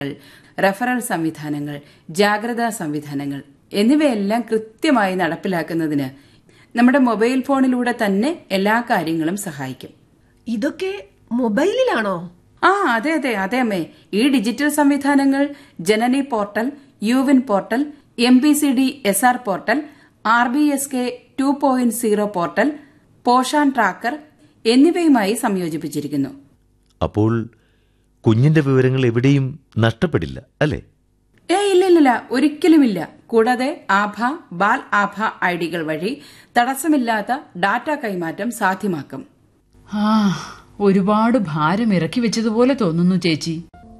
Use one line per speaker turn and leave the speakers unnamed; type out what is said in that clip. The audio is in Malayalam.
റഫറൽ സംവിധാനങ്ങൾ ജാഗ്രതാ സംവിധാനങ്ങൾ എന്നിവയെല്ലാം കൃത്യമായി നടപ്പിലാക്കുന്നതിന് നമ്മുടെ മൊബൈൽ ഫോണിലൂടെ തന്നെ എല്ലാ കാര്യങ്ങളും സഹായിക്കും
ഇതൊക്കെ മൊബൈലിലാണോ
ആ അതെ അതെ അതെ അമ്മേ ഈ ഡിജിറ്റൽ സംവിധാനങ്ങൾ ജനനി പോർട്ടൽ യുവിൻ portal M P C D S R portal R B S K two point zero portal Poshan tracker എന്നിവയുമായി സംയോജിപ്പിച്ചിരിക്കുന്നു
അപ്പോൾ കുഞ്ഞിന്റെ വിവരങ്ങൾ എവിടെയും നഷ്ടപ്പെടില്ല അല്ലേ
ഏ ഇല്ലില്ല ഒരിക്കലുമില്ല കൂടാതെ ആഭ ബാൽ ആഭ ഐ ഡികൾ വഴി തടസ്സമില്ലാത്ത ഡാറ്റ കൈമാറ്റം സാധ്യമാക്കും
ആ ഒരുപാട് ഭാരം ഇറക്കി വെച്ചതുപോലെ തോന്നുന്നു ചേച്ചി